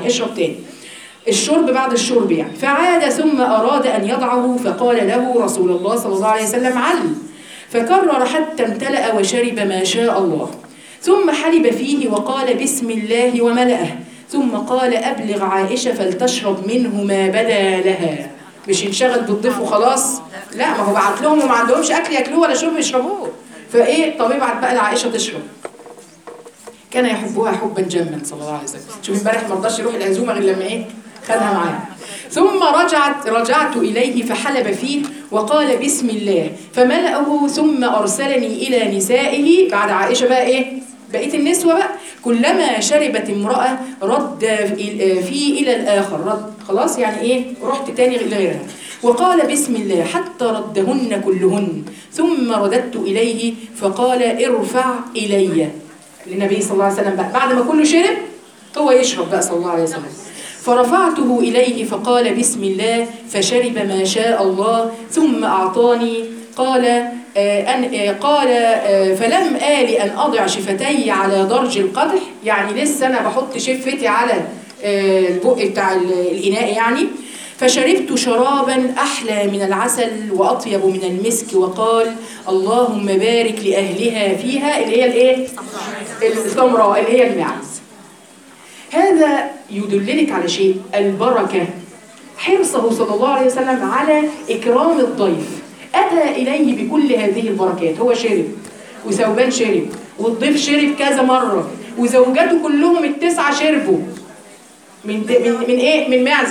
اشرب تاني الشرب بعد الشرب يعني فعاد ثم أراد أن يضعه فقال له رسول الله صلى الله عليه وسلم عل فكرر حتى امتلأ وشرب ما شاء الله ثم حلب فيه وقال بسم الله وملأه ثم قال أبلغ عائشة فلتشرب منه ما بدا لها مش ينشغل بالضيف وخلاص لا ما هو بعت لهم وما عندهمش أكل ياكلوه ولا شرب يشربوه فإيه طب ابعت بقى لعائشة تشرب كان يحبها حبا جما صلى الله عليه وسلم شوف امبارح ما رضاش يروح العزومه غير لما ايه خدها معاه ثم رجعت رجعت اليه فحلب فيه وقال بسم الله فملأه ثم ارسلني الى نسائه بعد عائشه بقى ايه بقيه النسوه بقى كلما شربت امراه رد فيه الى الاخر رد خلاص يعني ايه رحت تاني لغيرها وقال بسم الله حتى ردهن كلهن ثم رددت اليه فقال ارفع الي للنبي صلى الله عليه وسلم بقى بعد ما كله شرب هو يشرب بقى صلى الله عليه وسلم فرفعته إليه فقال بسم الله فشرب ما شاء الله ثم أعطاني قال آه أن آه قال آه فلم آل أن أضع شفتي على درج القدح يعني لسه أنا بحط شفتي على آه البق بتاع الإناء يعني فشربت شرابا أحلى من العسل وأطيب من المسك وقال اللهم بارك لأهلها فيها اللي هي الإيه؟ الثمرة اللي هي المعز هذا يدللك على شيء البركة حرصه صلى الله عليه وسلم على إكرام الضيف أتى إليه بكل هذه البركات هو شرب وثوبان شرب والضيف شرب كذا مرة وزوجاته كلهم التسعة شربوا من, من, من إيه؟ من معزة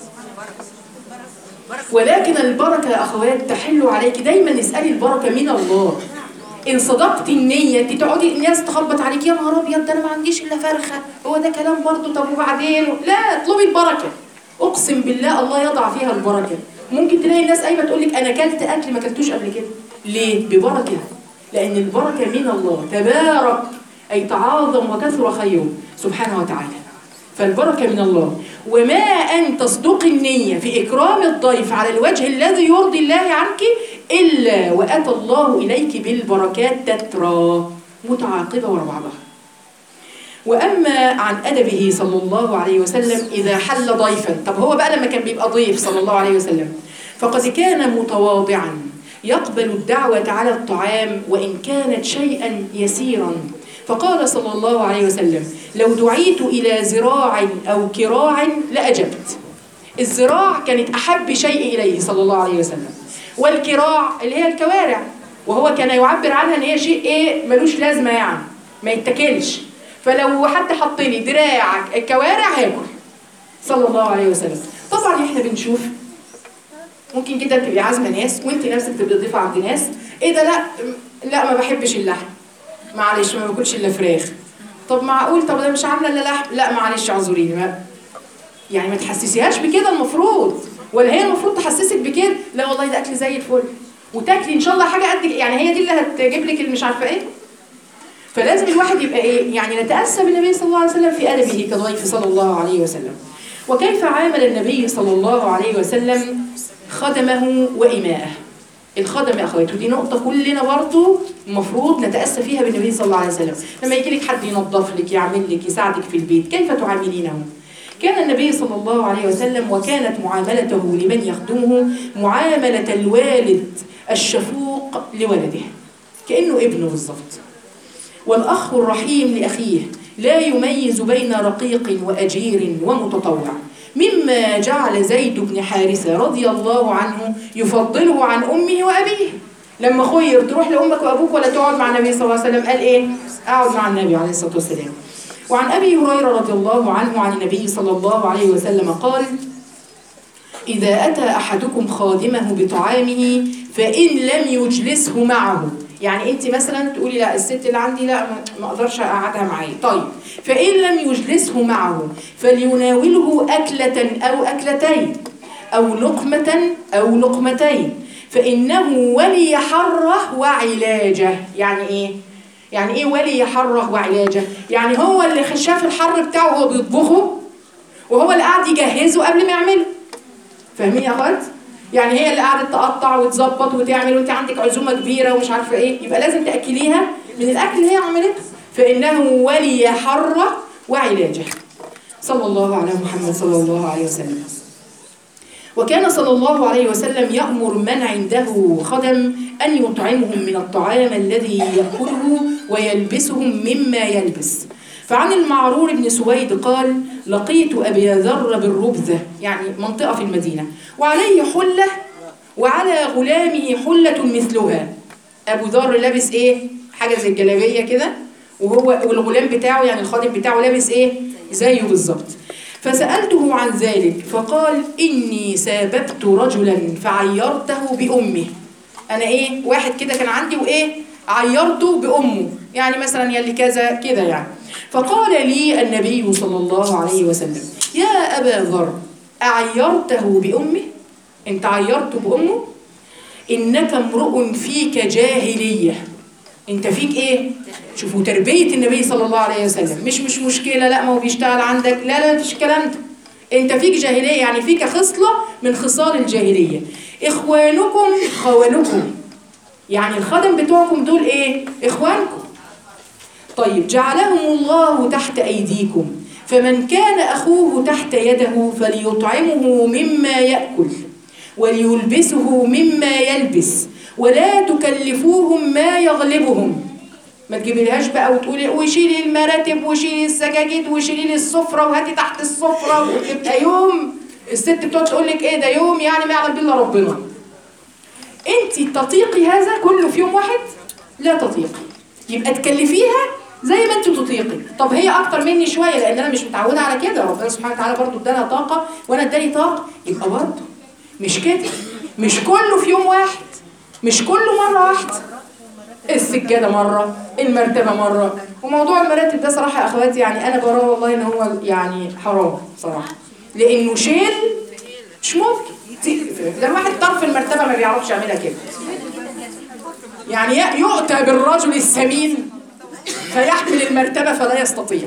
ولكن البركة يا أخوات تحل عليك دايما اسألي البركة من الله إن صدقت النية أنت تقعدي الناس تخبط عليك يا نهار أبيض ده أنا ما عنديش إلا فرخة هو ده كلام برضه طب وبعدين لا اطلبي البركة أقسم بالله الله يضع فيها البركة ممكن تلاقي الناس قايمة تقول لك أنا كلت أكل ما كلتوش قبل كده ليه؟ ببركة لأن البركة من الله تبارك أي تعاظم وكثر خيره سبحانه وتعالى فالبركة من الله وما أن تصدق النية في إكرام الضيف على الوجه الذي يرضي الله عنك إلا وأتى الله إليك بالبركات تترى متعاقبة ورا بعضها وأما عن أدبه صلى الله عليه وسلم إذا حل ضيفا طب هو بقى لما كان بيبقى ضيف صلى الله عليه وسلم فقد كان متواضعا يقبل الدعوة على الطعام وإن كانت شيئا يسيرا فقال صلى الله عليه وسلم لو دعيت إلى زراع أو كراع لأجبت الزراع كانت أحب شيء إليه صلى الله عليه وسلم والكراع اللي هي الكوارع وهو كان يعبر عنها ان هي شيء ايه ملوش لازمه يعني ما يتاكلش فلو حد حط لي دراع الكوارع هاكل صلى الله عليه وسلم طبعا احنا بنشوف ممكن كده تبقي عازمه ناس وانت نفسك تبقي ضيفه عند ناس ايه ده لا لا ما بحبش اللحم معلش ما باكلش الا فراخ طب معقول طب ده مش عامله الا لحم لا معلش اعذريني ما يعني ما تحسسيهاش بكده المفروض ولا هي المفروض تحسسك بكده لا والله ده اكل زي الفل وتاكلي ان شاء الله حاجه قد يعني هي دي اللي هتجيب لك اللي مش عارفه ايه فلازم الواحد يبقى ايه يعني نتاسى بالنبي صلى الله عليه وسلم في ادبه كضيف صلى الله عليه وسلم وكيف عامل النبي صلى الله عليه وسلم خدمه وإماءه الخدم يا اخواتي ودي نقطه كلنا برضه المفروض نتاسى فيها بالنبي صلى الله عليه وسلم لما يجي لك حد ينظف لك يعمل لك يساعدك في البيت كيف تعاملينه كان النبي صلى الله عليه وسلم وكانت معاملته لمن يخدمه معاملة الوالد الشفوق لولده كأنه ابنه بالظبط والأخ الرحيم لأخيه لا يميز بين رقيق وأجير ومتطوع مما جعل زيد بن حارثة رضي الله عنه يفضله عن أمه وأبيه لما خير تروح لأمك وأبوك ولا تقعد مع النبي صلى الله عليه وسلم قال إيه؟ أقعد مع النبي عليه الصلاة والسلام وعن أبي هريرة رضي الله عنه عن النبي صلى الله عليه وسلم قال إذا أتى أحدكم خادمه بطعامه فإن لم يجلسه معه يعني أنت مثلا تقولي لا الست اللي عندي لا ما أقدرش أقعدها معي طيب فإن لم يجلسه معه فليناوله أكلة أو أكلتين أو لقمة أو لقمتين فإنه ولي حره وعلاجه يعني إيه؟ يعني ايه ولي حره وعلاجه يعني هو اللي شاف الحر بتاعه وهو بيطبخه وهو اللي قاعد يجهزه قبل ما يعمله فاهمين يا اخوات يعني هي اللي قاعده تقطع وتظبط وتعمل وانت عندك عزومه كبيره ومش عارفه ايه يبقى لازم تاكليها من الاكل اللي هي عملته فانه ولي حره وعلاجه صلى الله على محمد صلى الله عليه وسلم وكان صلى الله عليه وسلم يأمر من عنده خدم أن يطعمهم من الطعام الذي يأكله ويلبسهم مما يلبس فعن المعرور بن سويد قال لقيت أبي ذر بالربذة يعني منطقة في المدينة وعليه حلة وعلى غلامه حلة مثلها أبو ذر لابس إيه؟ حاجة زي الجلابية كده وهو والغلام بتاعه يعني الخادم بتاعه لابس إيه؟ زيه بالظبط فسألته عن ذلك فقال إني ساببت رجلا فعيرته بأمه أنا إيه واحد كده كان عندي وإيه عيرته بأمه يعني مثلا يلي كذا كده يعني فقال لي النبي صلى الله عليه وسلم يا أبا ذر أعيرته بأمه أنت عيرته بأمه إنك امرؤ فيك جاهلية انت فيك ايه شوفوا تربيه النبي صلى الله عليه وسلم مش مش مشكله لا ما هو بيشتغل عندك لا لا مفيش الكلام ده انت فيك جاهليه يعني فيك خصله من خصال الجاهليه اخوانكم خوانكم يعني الخدم بتوعكم دول ايه اخوانكم طيب جعلهم الله تحت ايديكم فمن كان اخوه تحت يده فليطعمه مما ياكل وليلبسه مما يلبس ولا تكلفوهم ما يغلبهم ما تجيبيلهاش بقى وتقولي وشيلي المراتب وشيلي السجاجيد وشيلي لي السفره وهاتي تحت السفره وتبقى يوم الست بتقعد تقول لك ايه ده يوم يعني ما يعلم بالله ربنا انت تطيقي هذا كله في يوم واحد لا تطيقي يبقى تكلفيها زي ما انت تطيقي طب هي اكتر مني شويه لان انا مش متعوده على كده ربنا سبحانه وتعالى برضه ادانا طاقه وانا اداني طاقه يبقى برضه مش كده مش كله في يوم واحد مش كله مرة واحدة السجادة مرة المرتبة مرة وموضوع المراتب ده صراحة يا أخواتي يعني أنا براه والله إن هو يعني حرام صراحة لأنه شيل مش ممكن ده الواحد طرف المرتبة ما بيعرفش يعملها كده يعني يؤتى بالرجل السمين فيحمل المرتبة فلا يستطيع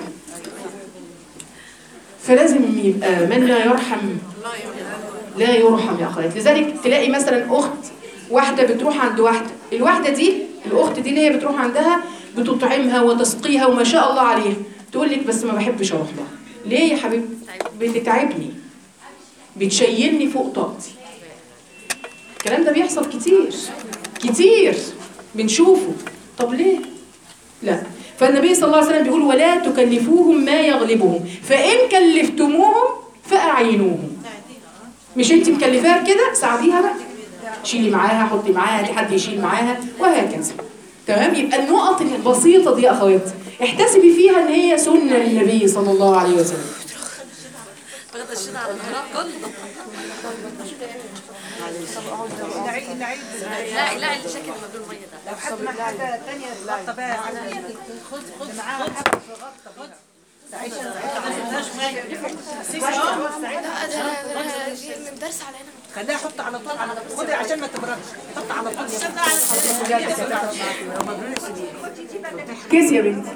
فلازم يبقى من لا يرحم لا يرحم يا أخواتي لذلك تلاقي مثلا أخت واحدة بتروح عند واحدة الواحدة دي الأخت دي اللي هي بتروح عندها بتطعمها وتسقيها وما شاء الله عليها تقول لك بس ما بحبش أروح لها ليه يا حبيبي بتتعبني بتشيلني فوق طاقتي الكلام ده بيحصل كتير كتير بنشوفه طب ليه لا فالنبي صلى الله عليه وسلم بيقول ولا تكلفوهم ما يغلبهم فإن كلفتموهم فأعينوهم مش انت مكلفاها كده ساعديها بقى شيلي معاها حطي معاها دي حد يشيل معاها وهكذا تمام يبقى النقط البسيطه دي يا اخواتي احتسبي فيها ان هي سنه للنبي صلى الله عليه وسلم لا لا اللي شكل ما بين الميه ده لو حد مع حاجة تانية تغطى بها خد خد معاها حاجة تغطى بها من درس على هنا خليها حط على طول على خدي عشان ما تبردش حط على طول كيس يا بنتي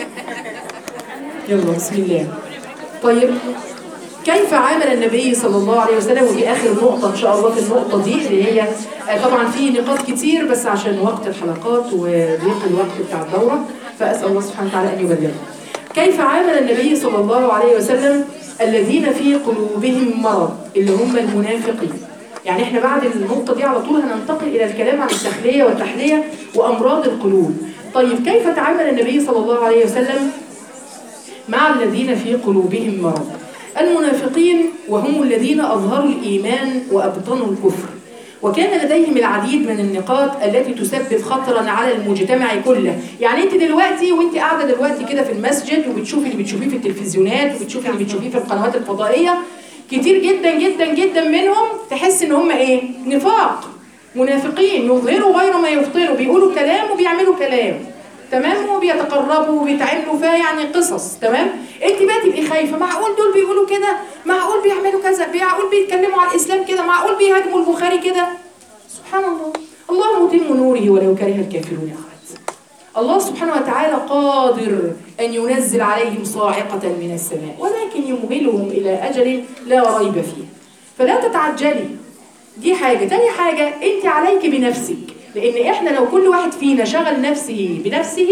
يلا بسم الله طيب كيف عامل النبي صلى الله عليه وسلم ودي اخر نقطه ان شاء الله في النقطه دي اللي هي آه، طبعا في نقاط كتير بس عشان وقت الحلقات وضيق الوقت بتاع الدوره فاسال الله سبحانه وتعالى ان يبلغنا كيف عامل النبي صلى الله عليه وسلم الذين في قلوبهم مرض اللي هم المنافقين يعني احنا بعد النقطة دي على طول هننتقل إلى الكلام عن التخلية والتحلية وأمراض القلوب طيب كيف تعامل النبي صلى الله عليه وسلم مع الذين في قلوبهم مرض المنافقين وهم الذين أظهروا الإيمان وأبطنوا الكفر وكان لديهم العديد من النقاط التي تسبب خطرا على المجتمع كله يعني انت دلوقتي وانت قاعده دلوقتي كده في المسجد وبتشوفي اللي بتشوفيه في التلفزيونات وبتشوفي اللي بتشوفيه في القنوات الفضائيه كتير جدا جدا جدا منهم تحس ان هم ايه نفاق منافقين يظهروا غير ما يبطنوا بيقولوا كلام وبيعملوا كلام تمام وبيتقربوا وبيتعملوا فيها يعني قصص تمام انت بقى تبقي خايفه معقول دول بيقولوا كده معقول بيعملوا كذا معقول بيتكلموا على الاسلام كده معقول بيهاجموا البخاري كده سبحان الله الله متم نوره ولو كره الكافرون يا اخوات الله سبحانه وتعالى قادر أن ينزل عليهم صاعقة من السماء ولكن يمهلهم إلى أجل لا ريب فيه فلا تتعجلي دي حاجة تاني حاجة أنت عليك بنفسك لأن إحنا لو كل واحد فينا شغل نفسه بنفسه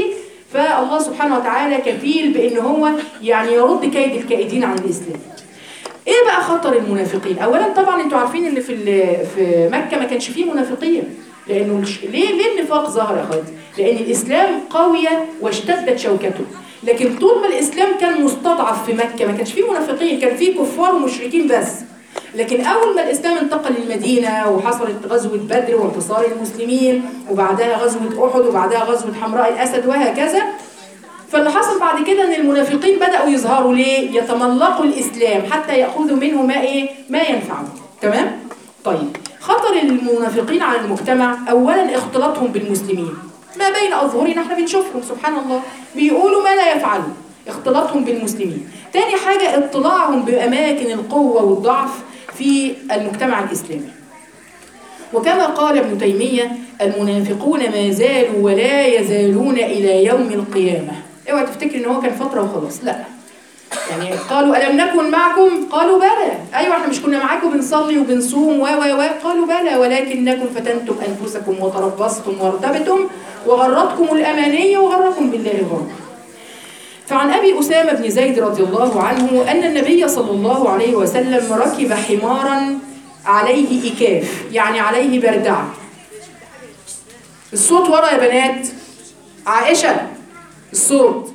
فالله سبحانه وتعالى كفيل بان هو يعني يرد كيد الكائدين عن الاسلام ايه بقى خطر المنافقين اولا طبعا انتوا عارفين ان في ال- في مكه ما كانش فيه منافقين لانه الش- ليه ليه النفاق ظهر يا اخواتي لان الاسلام قويه واشتدت شوكته لكن طول ما الاسلام كان مستضعف في مكه ما كانش فيه منافقين كان فيه كفار ومشركين بس لكن اول ما الاسلام انتقل للمدينه وحصلت غزوه بدر وانتصار المسلمين وبعدها غزوه احد وبعدها غزوه حمراء الاسد وهكذا فاللي حصل بعد كده ان المنافقين بداوا يظهروا ليه يتملقوا الاسلام حتى ياخذوا منه ما ايه ما ينفعهم تمام طيب خطر المنافقين على المجتمع اولا اختلاطهم بالمسلمين ما بين اظهرنا احنا بنشوفهم سبحان الله بيقولوا ما لا يفعلوا اختلاطهم بالمسلمين تاني حاجه اطلاعهم باماكن القوه والضعف في المجتمع الاسلامي وكما قال ابن تيمية المنافقون ما زالوا ولا يزالون إلى يوم القيامة اوعى تفتكر ان هو كان فترة وخلاص لا يعني قالوا ألم نكن معكم قالوا بلى أيوة احنا مش كنا معاكم بنصلي وبنصوم و و و قالوا بلى ولكنكم فتنتم أنفسكم وتربصتم وارتبتم وغرتكم الأماني وغركم بالله الغرور فعن أبي أسامة بن زيد رضي الله عنه أن النبي صلى الله عليه وسلم ركب حمارا عليه إكاف يعني عليه بردعة الصوت ورا يا بنات عائشة الصوت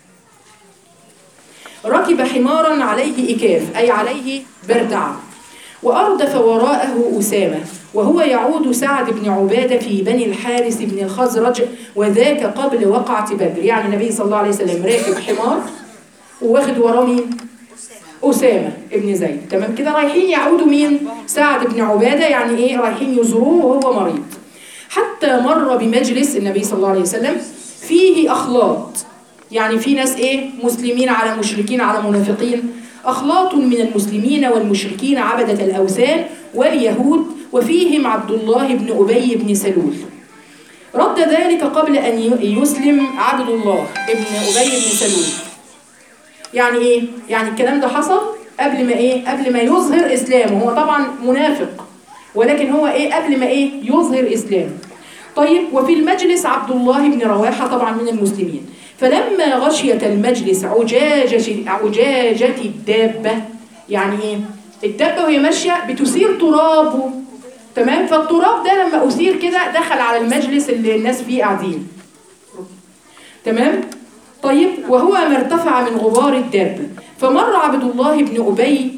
ركب حمارا عليه إكاف أي عليه بردعة وأردف وراءه أسامة وهو يعود سعد بن عبادة في بني الحارث بن الخزرج وذاك قبل وقعة بدر يعني النبي صلى الله عليه وسلم راكب حمار وواخد وراه مين؟ أسامة ابن زيد تمام كده رايحين يعودوا مين؟ سعد بن عبادة يعني إيه رايحين يزوروه وهو مريض حتى مر بمجلس النبي صلى الله عليه وسلم فيه أخلاط يعني في ناس إيه مسلمين على مشركين على منافقين أخلاط من المسلمين والمشركين عبدة الأوثان واليهود وفيهم عبد الله بن أبي بن سلول رد ذلك قبل أن يسلم عبد الله ابن أبي بن سلول يعني ايه يعني الكلام ده حصل قبل ما ايه قبل ما يظهر اسلامه هو طبعا منافق ولكن هو ايه قبل ما ايه يظهر اسلامه طيب وفي المجلس عبد الله بن رواحه طبعا من المسلمين فلما غشيت المجلس عجاجة عجاجة الدابة يعني ايه الدابة وهي ماشية بتثير ترابه تمام فالتراب ده لما أثير كده دخل على المجلس اللي الناس فيه قاعدين تمام طيب وهو ما ارتفع من غبار الدابة فمر عبد الله بن أبي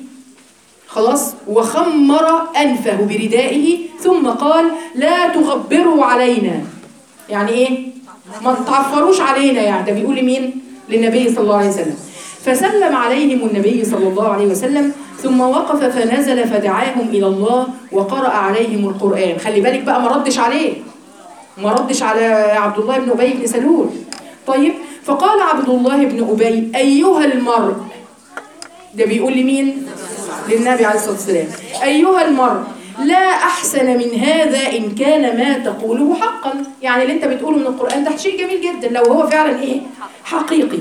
خلاص وخمر أنفه بردائه ثم قال لا تغبروا علينا يعني إيه ما تعفروش علينا يعني ده بيقول لمين للنبي صلى الله عليه وسلم فسلم عليهم النبي صلى الله عليه وسلم ثم وقف فنزل فدعاهم إلى الله وقرأ عليهم القرآن خلي بالك بقى ما ردش عليه ما ردش على عبد الله بن أبي بن سلول طيب فقال عبد الله بن أبي أيها المرء ده بيقول لمين؟ للنبي عليه الصلاة والسلام أيها المرء لا أحسن من هذا إن كان ما تقوله حقا يعني اللي أنت بتقوله من القرآن ده شيء جميل جدا لو هو فعلا إيه؟ حقيقي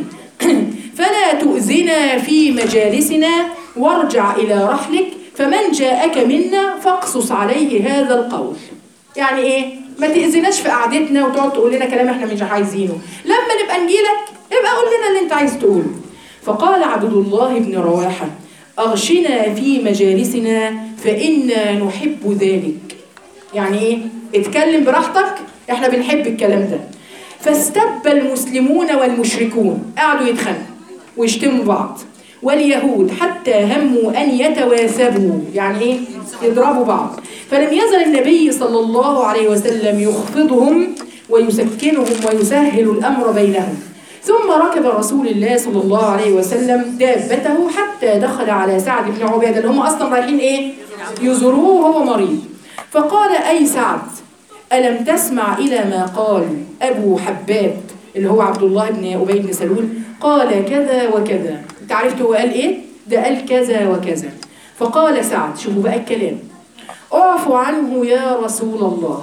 فلا تؤذنا في مجالسنا وارجع إلى رحلك فمن جاءك منا فاقصص عليه هذا القول يعني إيه؟ ما تأذناش في قعدتنا وتقعد تقول لنا كلام احنا مش عايزينه لما نبقى نجيلك ابقى قول لنا اللي انت عايز تقوله فقال عبد الله بن رواحة أغشنا في مجالسنا فإنا نحب ذلك يعني ايه اتكلم براحتك احنا بنحب الكلام ده فاستب المسلمون والمشركون قعدوا يتخانقوا ويشتموا بعض واليهود حتى هموا أن يتواثبوا يعني إيه؟ يضربوا بعض فلم يزل النبي صلى الله عليه وسلم يخفضهم ويسكنهم ويسهل الأمر بينهم ثم ركب رسول الله صلى الله عليه وسلم دابته حتى دخل على سعد بن عبادة اللي هم أصلا رايحين إيه؟ يزوروه وهو مريض فقال أي سعد ألم تسمع إلى ما قال أبو حباب اللي هو عبد الله بن أبي بن سلول قال كذا وكذا انت عرفت هو قال ايه ده قال كذا وكذا فقال سعد شوفوا بقى الكلام اعفو عنه يا رسول الله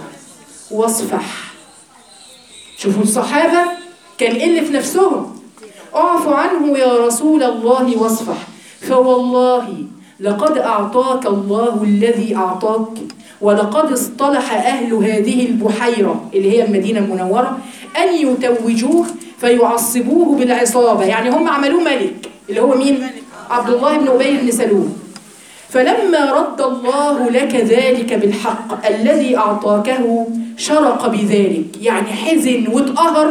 واصفح شوفوا الصحابة كان إيه اللي في نفسهم اعفو عنه يا رسول الله واصفح فوالله لقد أعطاك الله الذي أعطاك ولقد اصطلح أهل هذه البحيرة اللي هي المدينة المنورة أن يتوجوه فيعصبوه بالعصابة يعني هم عملوه ملك اللي هو مين؟ عبد الله بن أبي بن سلول فلما رد الله لك ذلك بالحق الذي أعطاكه شرق بذلك يعني حزن واتقهر